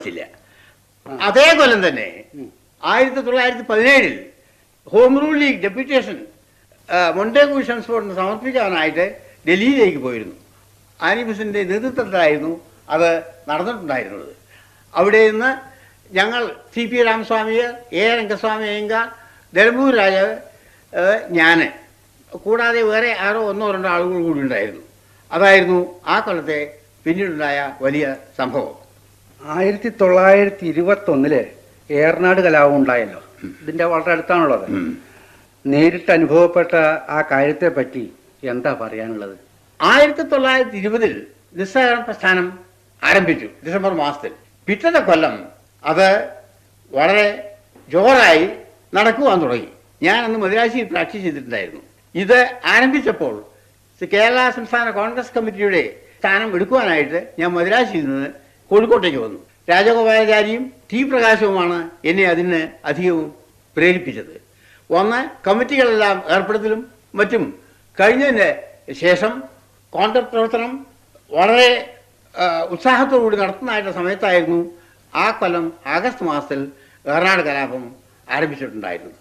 ഇല്ല അതേ കൊല്ലം തന്നെ ആയിരത്തി തൊള്ളായിരത്തി പതിനേഴിൽ home rule league deputation Montagu ഷൻസ്ഫോർഡിന് സമർപ്പിക്കാനായിട്ട് ഡൽഹിയിലേക്ക് പോയിരുന്നു ആനിബസിൻ്റെ നേതൃത്വത്തിലായിരുന്നു അത് നടന്നിട്ടുണ്ടായിരുന്നത് അവിടെ നിന്ന് ഞങ്ങൾ സി പി രാമസ്വാമിയെ എ രംഗസ്വാമി അയ്യങ്കാർ നിലമ്പൂർ രാജാവ് ഞാൻ കൂടാതെ വേറെ ആരോ ഒന്നോ രണ്ടോ ആളുകൾ കൂടി ഉണ്ടായിരുന്നു അതായിരുന്നു ആ കൊല്ലത്തെ പിന്നീടുണ്ടായ വലിയ സംഭവം ആയിരത്തി തൊള്ളായിരത്തി ഇരുപത്തി ഒന്നില് ഏറനാട് കലാപം ഉണ്ടായല്ലോ ഇതിന്റെ വളരെ അടുത്താണുള്ളത് നേരിട്ട് അനുഭവപ്പെട്ട ആ കാര്യത്തെ പറ്റി എന്താ പറയാനുള്ളത് ആയിരത്തി തൊള്ളായിരത്തി ഇരുപതിൽ നിസ്സഹകരണ പ്രസ്ഥാനം ആരംഭിച്ചു ഡിസംബർ മാസത്തിൽ പിറ്റത്തെ കൊല്ലം അത് വളരെ ജോറായി നടക്കുവാൻ തുടങ്ങി ഞാൻ അന്ന് മദ്രാശിയിൽ പ്രാക്ടീസ് ചെയ്തിട്ടുണ്ടായിരുന്നു ഇത് ആരംഭിച്ചപ്പോൾ കേരള സംസ്ഥാന കോൺഗ്രസ് കമ്മിറ്റിയുടെ സ്ഥാനം എടുക്കുവാനായിട്ട് ഞാൻ മദ്രാശിയിൽ നിന്ന് കോഴിക്കോട്ടേക്ക് വന്നു രാജഗോപാലാചാരിയും ടി പ്രകാശവുമാണ് എന്നെ അതിന് അധികവും പ്രേരിപ്പിച്ചത് ഒന്ന് കമ്മിറ്റികളെല്ലാം ഏർപ്പെടുത്തലും മറ്റും കഴിഞ്ഞതിന് ശേഷം കോൺഗ്രസ് പ്രവർത്തനം വളരെ ആ, ഉത്സാഹത്തോടുകൂടി നടത്തുന്നതായിട്ട് സമയത്തായിരുന്നു ആ കൊല്ലം ആഗസ്റ്റ് മാസത്തിൽ ഏറനാട് കലാപം ആരംഭിച്ചിട്ടുണ്ടായിരുന്നത്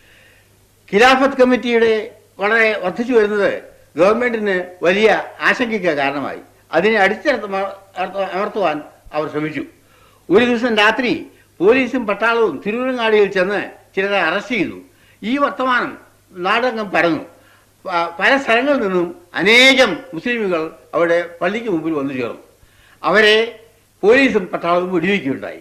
ഖിലാഫത്ത് കമ്മിറ്റിയുടെ വളരെ വർദ്ധിച്ചു വരുന്നത് ഗവൺമെന്റിന് വലിയ ആശങ്കയ്ക്ക് കാരണമായി അതിനെ അടിച്ചെടുത്ത് അമർത്തുവാൻ അവർ ശ്രമിച്ചു ഒരു ദിവസം രാത്രി പോലീസും പട്ടാളവും തിരുവനങ്ങാടിയിൽ ചെന്ന് ചിലരെ അറസ്റ്റ് ചെയ്തു ഈ വർത്തമാനം നാടകം പരന്നു പ- പല സ്ഥലങ്ങളിൽ നിന്നും അനേകം മുസ്ലിമുകൾ അവിടെ പള്ളിക്ക് മുമ്പിൽ വന്നു ചേർന്നു അവരെ പോലീസും പട്ടാളവും വെടിവെക്കുകയുണ്ടായി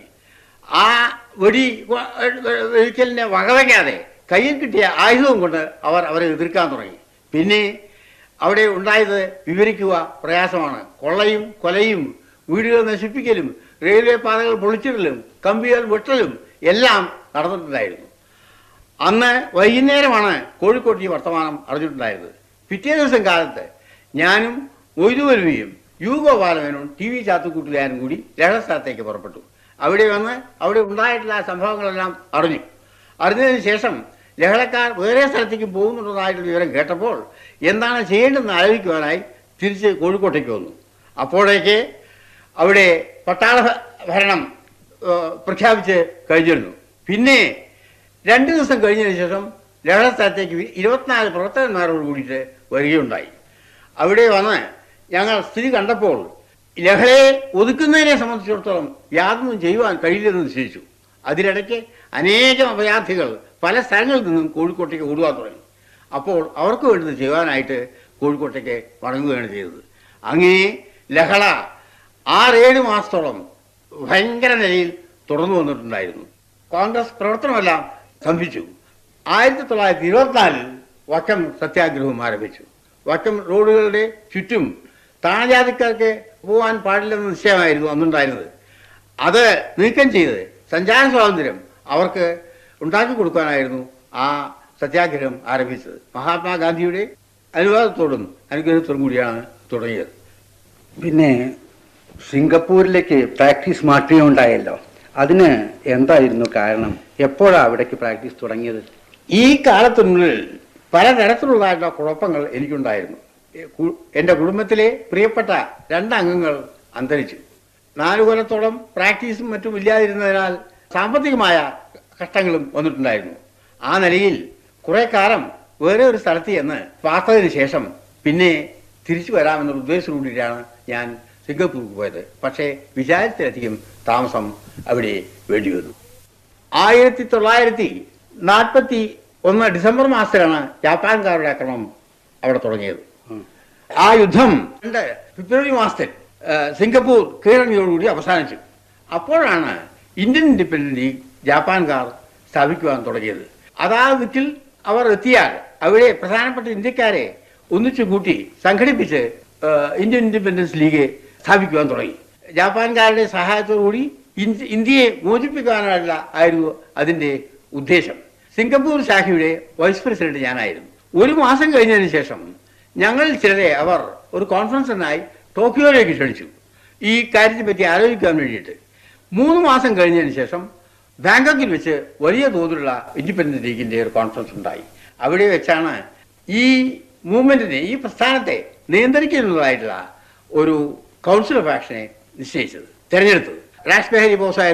ആ വെടി വെടിക്കലിനെ വകവയ്ക്കാതെ കയ്യിൽ കിട്ടിയ ആയുധവും കൊണ്ട് അവർ അവരെ എതിർക്കാൻ തുടങ്ങി പിന്നെ അവിടെ ഉണ്ടായത് വിവരിക്കുക പ്രയാസമാണ് കൊള്ളയും കൊലയും വീടുകൾ നശിപ്പിക്കലും റെയിൽവേ പാതകൾ പൊളിച്ചിടലും കമ്പികൾ വെട്ടലും എല്ലാം നടന്നിട്ടുണ്ടായിരുന്നു അന്ന് വൈകുന്നേരമാണ് കോഴിക്കോട്ട് ഈ വർത്തമാനം അറിഞ്ഞിട്ടുണ്ടായിരുന്നത് പിറ്റേ ദിവസം കാലത്ത് ഞാനും മൊയ്തുവൽവിയും യു ഗോപാലമേനും ടി വി ചാത്തുക്കുട്ടിലാരും കൂടി ലഹളസ്ഥലത്തേക്ക് പുറപ്പെട്ടു അവിടെ വന്ന് അവിടെ ഉണ്ടായിട്ടുള്ള ആ സംഭവങ്ങളെല്ലാം അറിഞ്ഞു അറിഞ്ഞതിന് ശേഷം ലഹളക്കാർ വേറെ സ്ഥലത്തേക്ക് പോകുന്നുള്ളതായിട്ടുള്ള വിവരം കേട്ടപ്പോൾ എന്താണ് ചെയ്യേണ്ടതെന്ന് ആലോചിക്കുവാനായി തിരിച്ച് കോഴിക്കോട്ടേക്ക് വന്നു അപ്പോഴേക്ക് അവിടെ പട്ടാള ഭ- ഭരണം ഏഹ്, പ്രഖ്യാപിച്ച് കഴിഞ്ഞിരുന്നു പിന്നെ രണ്ട് ദിവസം കഴിഞ്ഞതിന് ശേഷം ലഹള സ്ഥലത്തേക്ക് വി- ഇരുപത്തിനാല് പ്രവർത്തകന്മാരോട് കൂടിയിട്ട് വരികയുണ്ടായി അവിടെ വന്ന് ഞങ്ങൾ സ്ഥിതി കണ്ടപ്പോൾ ലഹളയെ ഒതുക്കുന്നതിനെ സംബന്ധിച്ചിടത്തോളം യാതൊന്നും ചെയ്യുവാൻ കഴിയില്ലെന്ന് നിശ്ചയിച്ചു അതിനിടയ്ക്ക് അനേകം അഭയാർത്ഥികൾ പല സ്ഥലങ്ങളിൽ നിന്നും കോഴിക്കോട്ടേക്ക് ഓടുവാൻ തുടങ്ങി അപ്പോൾ അവർക്ക് വേണ്ടത് ചെയ്യുവാനായിട്ട് കോഴിക്കോട്ടേക്ക് മടങ്ങുകയാണ് ചെയ്തത് അങ്ങനെ ലഹള ആറേഴ് മാസത്തോളം ഭയങ്കര നിലയിൽ തുടർന്നു വന്നിട്ടുണ്ടായിരുന്നു കോൺഗ്രസ് പ്രവർത്തനമെല്ലാം സ്തംഭിച്ചു ആയിരത്തി തൊള്ളായിരത്തി ഇരുപത്തിനാലിൽ വക്കം സത്യാഗ്രഹവും ആരംഭിച്ചു വക്കം റോഡുകളുടെ ചുറ്റും താണജാതിക്കാർക്ക് പോകാൻ പാടില്ലെന്ന നിശ്ചയമായിരുന്നു അന്നുണ്ടായിരുന്നത് അത് നീക്കം ചെയ്ത് സഞ്ചാര സ്വാതന്ത്ര്യം അവർക്ക് ഉണ്ടാക്കി കൊടുക്കാനായിരുന്നു ആ സത്യാഗ്രഹം ആരംഭിച്ചത് മഹാത്മാഗാന്ധിയുടെ അനുവാദത്തോടും അനുഗ്രഹത്തോടും കൂടിയാണ് തുടങ്ങിയത് പിന്നെ സിംഗപ്പൂരിലേക്ക് പ്രാക്ടീസ് മാറ്റുകയുണ്ടായല്ലോ അതിന് എന്തായിരുന്നു കാരണം എപ്പോഴാണ് അവിടേക്ക് പ്രാക്ടീസ് തുടങ്ങിയത് ഈ കാലത്തിനുള്ളിൽ പലതരത്തിലുള്ളതായിട്ടുള്ള കുഴപ്പങ്ങൾ എനിക്കുണ്ടായിരുന്നു എ- കു- എൻ്റെ കുടുംബത്തിലെ പ്രിയപ്പെട്ട രണ്ടംഗങ്ങൾ അന്തരിച്ചു നാലു കൊല്ലത്തോളം പ്രാക്ടീസും മറ്റും ഇല്ലാതിരുന്നതിനാൽ സാമ്പത്തികമായ കഷ്ടങ്ങളും വന്നിട്ടുണ്ടായിരുന്നു ആ നിലയിൽ കുറെ കാലം വേറെ ഒരു സ്ഥലത്ത് ചെന്ന് പാർത്തതിന് ശേഷം പിന്നെ തിരിച്ചു വരാമെന്നുള്ള ഉദ്ദേശത്തോടുകൂടിയാണ് ഞാൻ സിംഗപ്പൂർക്ക് പോയത് പക്ഷേ വിചാരിച്ചതിലധികം താമസം അവിടെ വേണ്ടി വന്നു ആയിരത്തി തൊള്ളായിരത്തി നാൽപ്പത്തി ഒന്ന് ഡിസംബർ മാസത്തിലാണ് ജാപ്പാൻകാരുടെ ആക്രമണം അവിടെ തുടങ്ങിയത് ഉം. ആ യുദ്ധം രണ്ട് ഫെബ്രുവരി മാസത്തിൽ ആ, സിംഗപ്പൂർ കീഴടങ്ങിയോടുകൂടി അവസാനിച്ചു അപ്പോഴാണ് ഇന്ത്യൻ ഇൻഡിപെൻഡന്റ് ലീഗ് ജാപ്പാൻകാർ സ്ഥാപിക്കുവാൻ തുടങ്ങിയത് അതാ ദിക്കിൽ അവർ എത്തിയാൽ അവിടെ പ്രധാനപ്പെട്ട ഇന്ത്യക്കാരെ ഒന്നിച്ചു കൂട്ടി സംഘടിപ്പിച്ച് ആ, ഇന്ത്യൻ ഇൻഡിപെൻഡൻസ് ലീഗ് സ്ഥാപിക്കുവാൻ തുടങ്ങി ജാപ്പാൻകാരുടെ സഹായത്തോടുകൂടി ഇന്ത്യ- ഇന്ത്യയെ മോചിപ്പിക്കാനുള്ള ആയിരുന്നു അതിന്റെ ഉദ്ദേശം സിംഗപ്പൂർ ശാഖയുടെ വൈസ് പ്രസിഡന്റ് ഞാനായിരുന്നു ഒരു മാസം കഴിഞ്ഞതിന് ശേഷം ഞങ്ങൾ ചിലരെ അവർ ഒരു കോൺഫറൻസിനായി ടോക്കിയോയിലേക്ക് ക്ഷണിച്ചു ഈ കാര്യത്തെ പറ്റി ആലോചിക്കാൻ വേണ്ടിയിട്ട് മൂന്ന് മാസം കഴിഞ്ഞതിന് ശേഷം ബാങ്കോക്കിൽ വെച്ച് വലിയ തോതിലുള്ള ഇൻഡിപെൻഡന്റ് ലീഗിന്റെ ഒരു കോൺഫറൻസ് ഉണ്ടായി അവിടെ വെച്ചാണ് ഈ മൂവ്മെന്റിനെ ഈ പ്രസ്ഥാനത്തെ നിയന്ത്രിക്കുന്നതായിട്ടുള്ള ഒരു കൗൺസിൽ ഓഫ് ആക്ഷനെ നിശ്ചയിച്ചത് തെരഞ്ഞെടുത്തത് രാജ് ബെഹരി ബോസ്